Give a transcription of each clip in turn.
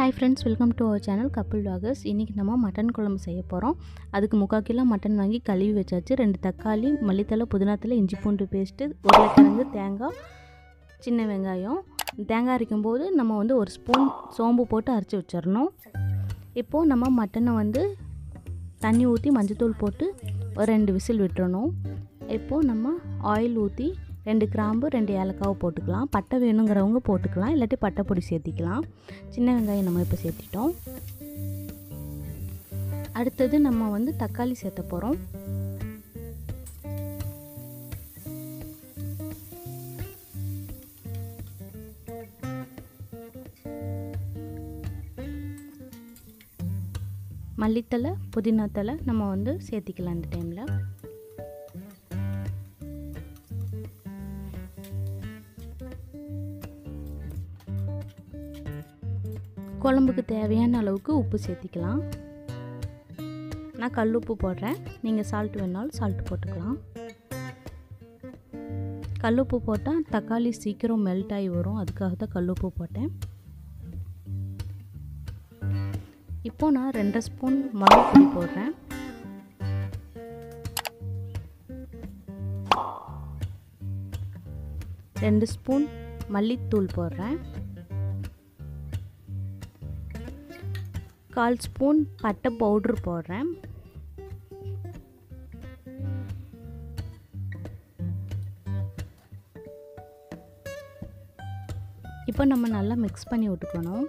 hi friends welcome to our channel couple talkers இன்றைக்கி நம்ம mutton குழம்பு செய்ய போகிறோம் அதுக்கு முக்கால் கிலோ மட்டன் வாங்கி கழுவி வச்சாச்சு ரெண்டு தக்காளி மல்லித்தலை புதினாத்தலை இஞ்சி பூண்டு பேஸ்ட்டு உருளைக்கிழங்கு தேங்காய் சின்ன வெங்காயம் தேங்காய் அரைக்கும்போது நம்ம வந்து ஒரு ஸ்பூன் சோம்பு போட்டு அரைச்சி வச்சிடணும் இப்போது நம்ம மட்டனை வந்து தண்ணி ஊற்றி மஞ்சத்தூள் போட்டு ஒரு ரெண்டு விசில் விட்டுறணும் இப்போது நம்ம ஆயில் ஊற்றி ரெண்டு கிராம்பு ரெண்டு ஏலக்காவை போட்டுக்கலாம் பட்டை வேணுங்கிறவங்க போட்டுக்கலாம் இல்லாட்டி பட்டை பொடி சேர்த்திக்கலாம் சின்ன வெங்காயம் நம்ம இப்போ சேர்த்திட்டோம் அடுத்தது நம்ம வந்து தக்காளி சேர்த்த போகிறோம் மல்லித்தலை புதினாத்தலை நம்ம வந்து சேர்த்திக்கலாம் இந்த டைமில் குழம்புக்கு தேவையான அளவுக்கு உப்பு சேர்த்திக்கலாம் நான் கல் உப்பு போடுறேன் நீங்கள் சால்ட் வேணாலும் சால்ட் போட்டுக்கலாம் கல் உப்பு போட்டால் தக்காளி சீக்கிரம் மெல்ட் ஆகி வரும் அதுக்காக தான் கல் உப்பு போட்டேன் இப்போ நான் ரெண்டரை ஸ்பூன் மிளகு பொடி போடுறேன் ரெண்டு ஸ்பூன் மல்லித்தூள் போடுறேன் கால் ஸ்பூன் பட்டை பவுட்ரு போடுறேன் இப்போ நம்ம நல்லா மிக்ஸ் பண்ணி விட்டுக்கணும்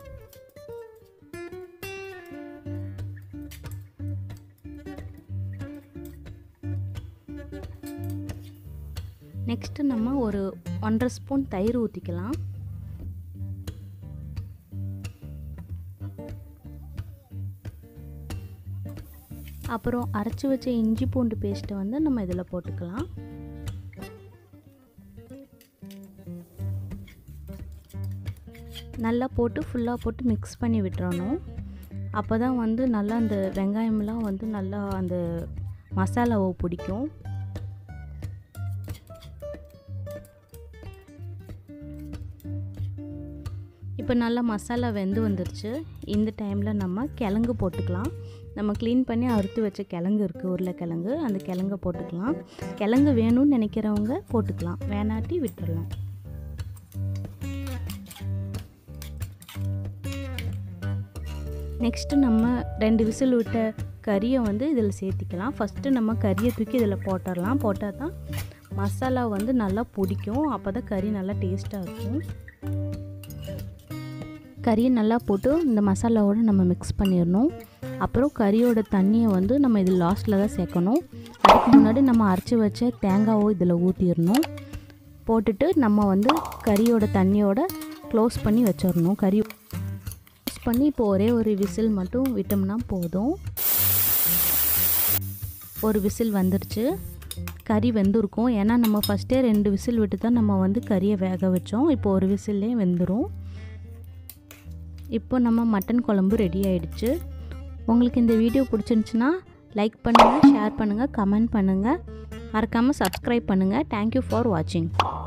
நெக்ஸ்ட்டு நம்ம ஒரு ஒன்றரை ஸ்பூன் தயிர் ஊற்றிக்கலாம் அப்புறம் அரைச்சி வச்ச இஞ்சி பூண்டு பேஸ்ட்டை வந்து நம்ம இதில் போட்டுக்கலாம் நல்லா போட்டு ஃபுல்லாக போட்டு மிக்ஸ் பண்ணி விட்டுறணும் அப்போ தான் வந்து நல்லா அந்த வெங்காயம்லாம் வந்து நல்லா அந்த மசாலாவை பிடிக்கும் இப்போ நல்லா மசாலா வெந்து வந்துருச்சு இந்த டைமில் நம்ம கிழங்கு போட்டுக்கலாம் நம்ம க்ளீன் பண்ணி அறுத்து வச்ச கிழங்கு இருக்குது உருளைக்கிழங்கு அந்த கிழங்க போட்டுக்கலாம் கிழங்கு வேணும்னு நினைக்கிறவங்க போட்டுக்கலாம் வேணாட்டி விட்டுடலாம் நெக்ஸ்ட்டு நம்ம ரெண்டு விசில் விட்ட கறியை வந்து இதில் சேர்த்திக்கலாம் ஃபஸ்ட்டு நம்ம கறியை தூக்கி இதில் போட்டுடலாம் போட்டால் தான் மசாலா வந்து நல்லா பிடிக்கும் அப்போ தான் கறி நல்லா டேஸ்ட்டாக இருக்கும் கறியை நல்லா போட்டு இந்த மசாலாவோடு நம்ம மிக்ஸ் பண்ணிடணும் அப்புறம் கறியோட தண்ணியை வந்து நம்ம இதில் லாஸ்ட்டில் தான் சேர்க்கணும் அதுக்கு முன்னாடி நம்ம அரைச்சி வச்ச தேங்காவோ இதில் ஊற்றிடணும் போட்டுட்டு நம்ம வந்து கறியோட தண்ணியோட க்ளோஸ் பண்ணி வச்சிடணும் கறி க்ளோஸ் பண்ணி இப்போ ஒரே ஒரு விசில் மட்டும் விட்டோம்னா போதும் ஒரு விசில் வந்துருச்சு கறி வெந்திருக்கும் ஏன்னா நம்ம ஃபஸ்ட்டே ரெண்டு விசில் விட்டு தான் நம்ம வந்து கறியை வேக வச்சோம் இப்போ ஒரு விசில்லே வெந்துடும் இப்போ நம்ம மட்டன் குழம்பு ரெடி ஆயிடுச்சு உங்களுக்கு இந்த வீடியோ பிடிச்சிருந்துச்சுன்னா லைக் பண்ணுங்கள் ஷேர் பண்ணுங்கள் கமெண்ட் பண்ணுங்கள் மறக்காமல் சப்ஸ்கிரைப் பண்ணுங்கள் தேங்க்யூ ஃபார் வாட்சிங்